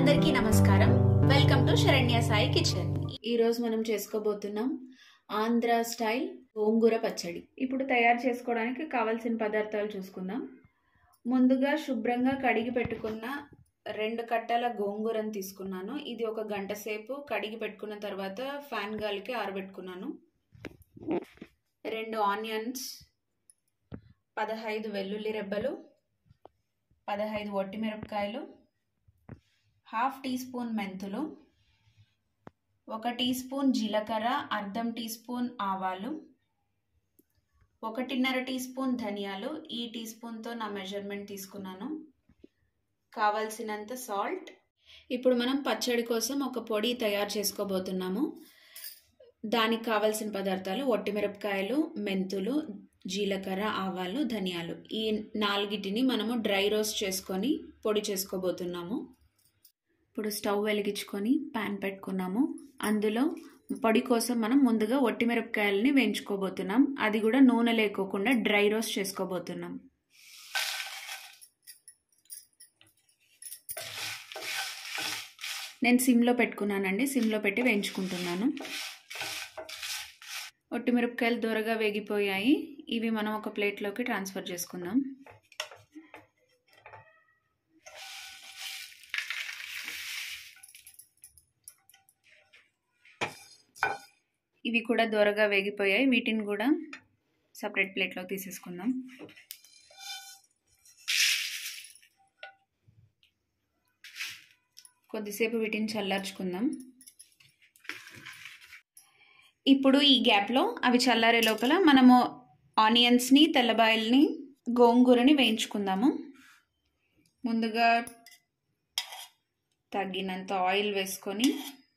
అందరికీ నమస్కారం welcome to Saranya Sai kitchen ఈ రోజు మనం చేసుకోబోతున్నాం ఆంధ్ర స్టైల్ గోంగూర పచ్చడి ఇప్పుడు తయారు చేసుకోవడానికి కావాల్సిన పదార్థాలు చూసుకుందాం ముందుగా శుభ్రంగా కడిగి పెట్టుకున్న రెండు కట్టల గోంగూరను తీసుకున్నాను ఇది ఒక గంట సేపు కడిగి పెట్టుకున్న తర్వాత ఫ్యాన్ గాలికి ఆరబెట్టుకున్నాను రెండు ఆనియన్స్ పదహైదు వెల్లుల్లి రెబ్బలు పదహైదు మిరపకాయలు హాఫ్ టీ స్పూన్ మెంతులు ఒక టీ స్పూన్ జీలకర్ర అర్ధం టీ స్పూన్ ఆవాలు ఒకటిన్నర టీ స్పూన్ ధనియాలు ఈ టీ స్పూన్తో నా మెజర్మెంట్ తీసుకున్నాను కావాల్సినంత సాల్ట్ ఇప్పుడు మనం పచ్చడి కోసం ఒక పొడి తయారు చేసుకోబోతున్నాము దానికి కావాల్సిన పదార్థాలు ఒట్టిమిరపకాయలు మెంతులు జీలకర్ర ఆవాలు ధనియాలు ఈ నాలుగిటిని మనము డ్రై రోస్ట్ చేసుకొని పొడి చేసుకోబోతున్నాము ఇప్పుడు స్టవ్ వెలిగించుకొని ప్యాన్ పెట్టుకున్నాము అందులో పొడి కోసం మనం ముందుగా ఒట్టిమిరపకాయలని వేయించుకోబోతున్నాం అది కూడా నూనె లేకోకుండా డ్రై రోస్ట్ చేసుకోబోతున్నాం నేను సిమ్లో పెట్టుకున్నానండి సిమ్లో పెట్టి వేయించుకుంటున్నాను ఒట్టిమిరపకాయలు దూరగా వేగిపోయాయి ఇవి మనం ఒక ప్లేట్లోకి ట్రాన్స్ఫర్ చేసుకుందాం ఇవి కూడా దూరగా వేగిపోయాయి వీటిని కూడా సపరేట్ ప్లేట్లో తీసేసుకుందాం కొద్దిసేపు వీటిని చల్లార్చుకుందాం ఇప్పుడు ఈ గ్యాప్లో అవి చల్లారే లోపల మనము ఆనియన్స్ని తెల్లబాయల్ని గోంగూరని వేయించుకుందాము ముందుగా తగినంత ఆయిల్ వేసుకొని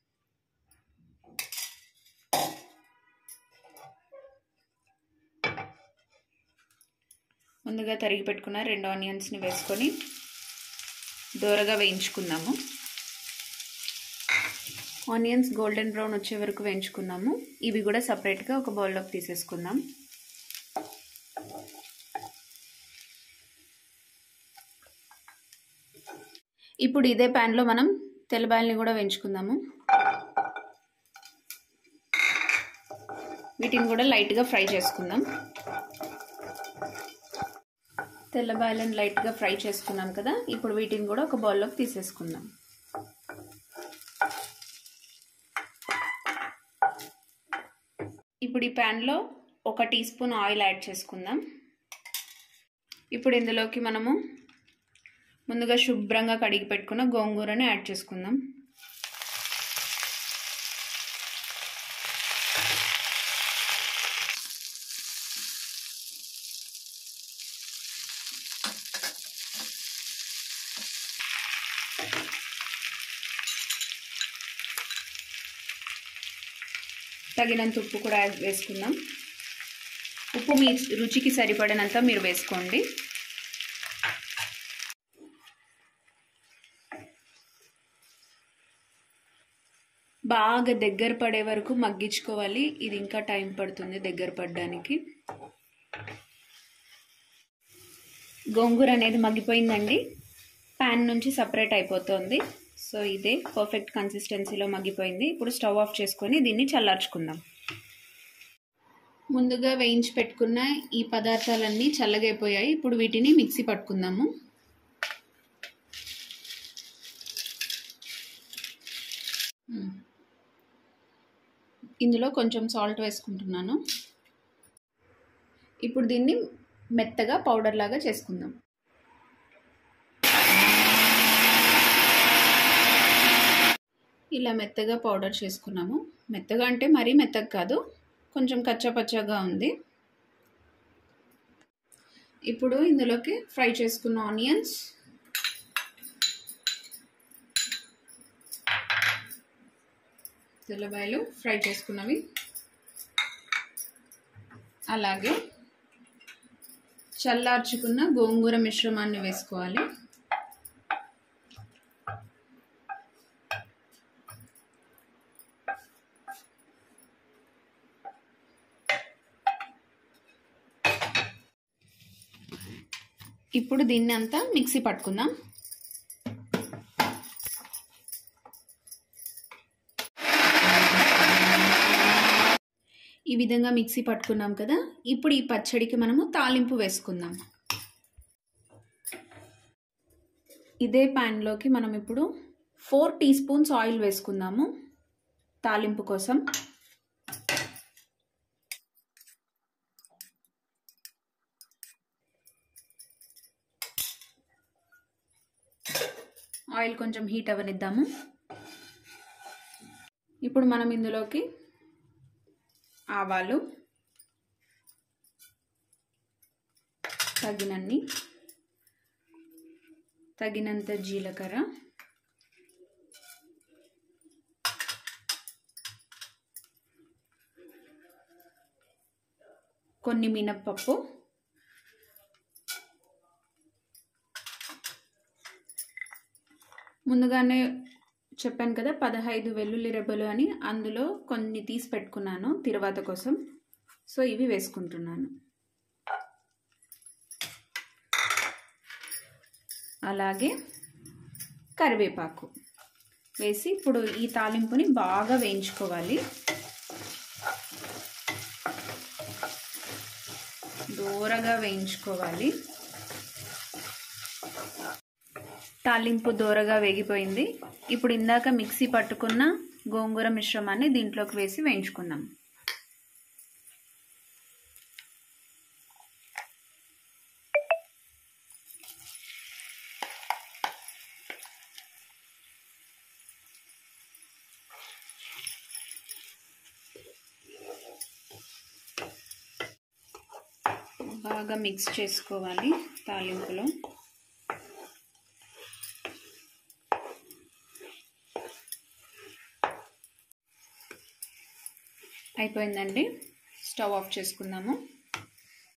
ముందుగా తరిగి పెట్టుకున్న రెండు ఆనియన్స్ని వేసుకొని దూరగా వేయించుకుందాము ఆనియన్స్ గోల్డెన్ బ్రౌన్ వచ్చే వరకు వేయించుకున్నాము ఇవి కూడా సపరేట్గా ఒక బౌల్లోకి తీసేసుకుందాం ఇప్పుడు ఇదే ప్యాన్లో మనం తెల్లబాయల్ని కూడా వేయించుకుందాము వీటిని కూడా లైట్గా ఫ్రై చేసుకుందాం తెల్లబాయలను లైట్గా ఫ్రై చేసుకున్నాం కదా ఇప్పుడు వీటిని కూడా ఒక బౌల్లోకి తీసేసుకుందాం ఇప్పుడు ఈ ప్యాన్లో ఒక టీ స్పూన్ ఆయిల్ యాడ్ చేసుకుందాం ఇప్పుడు ఇందులోకి మనము ముందుగా శుభ్రంగా కడిగి పెట్టుకున్న గోంగూరని యాడ్ చేసుకుందాం తగినంత ఉప్పు కూడా వేసుకుందాం ఉప్పు మీ రుచికి సరిపడినంత మీరు వేసుకోండి బాగా దగ్గర పడే వరకు మగ్గించుకోవాలి ఇది ఇంకా టైం పడుతుంది దగ్గర పడడానికి గోంగూర అనేది మగ్గిపోయిందండి ప్యాన్ నుంచి సపరేట్ అయిపోతుంది సో ఇదే పర్ఫెక్ట్ కన్సిస్టెన్సీలో మగ్గిపోయింది ఇప్పుడు స్టవ్ ఆఫ్ చేసుకొని దీన్ని చల్లార్చుకుందాం ముందుగా వేయించి పెట్టుకున్న ఈ పదార్థాలన్నీ చల్లగైపోయాయి ఇప్పుడు వీటిని మిక్సీ పట్టుకుందాము ఇందులో కొంచెం సాల్ట్ వేసుకుంటున్నాను ఇప్పుడు దీన్ని మెత్తగా పౌడర్ లాగా చేసుకుందాం ఇలా మెత్తగా పౌడర్ చేసుకున్నాము మెత్తగా అంటే మరీ మెత్తగా కాదు కొంచెం కచ్చపచ్చగా ఉంది ఇప్పుడు ఇందులోకి ఫ్రై చేసుకున్న ఆనియన్స్ తెల్లబాయలు ఫ్రై చేసుకున్నవి అలాగే చల్లార్చుకున్న గోంగూర మిశ్రమాన్ని వేసుకోవాలి ఇప్పుడు దీన్ని అంతా మిక్సీ పట్టుకుందాం ఈ విధంగా మిక్సీ పట్టుకున్నాం కదా ఇప్పుడు ఈ పచ్చడికి మనము తాలింపు వేసుకుందాం ఇదే ప్యాన్లోకి మనం ఇప్పుడు ఫోర్ టీ స్పూన్స్ ఆయిల్ వేసుకుందాము తాలింపు కోసం ఆయిల్ కొంచెం హీట్ అవ్వనిద్దాము ఇప్పుడు మనం ఇందులోకి ఆవాలు తగినన్ని తగినంత జీలకర్ర కొన్ని మినప్పప్పు ముందుగానే చెప్పాను కదా పదహైదు వెల్లుల్లి రెబ్బలు అని అందులో కొన్ని తీసి పెట్టుకున్నాను తిరువాత కోసం సో ఇవి వేసుకుంటున్నాను అలాగే కరివేపాకు వేసి ఇప్పుడు ఈ తాలింపుని బాగా వేయించుకోవాలి దూరగా వేయించుకోవాలి తాలింపు దూరగా వేగిపోయింది ఇప్పుడు ఇందాక మిక్సీ పట్టుకున్న గోంగూర మిశ్రమాన్ని దీంట్లోకి వేసి వేయించుకుందాం బాగా మిక్స్ చేసుకోవాలి తాలింపులో అయిపోయిందండి స్టవ్ ఆఫ్ చేసుకుందాము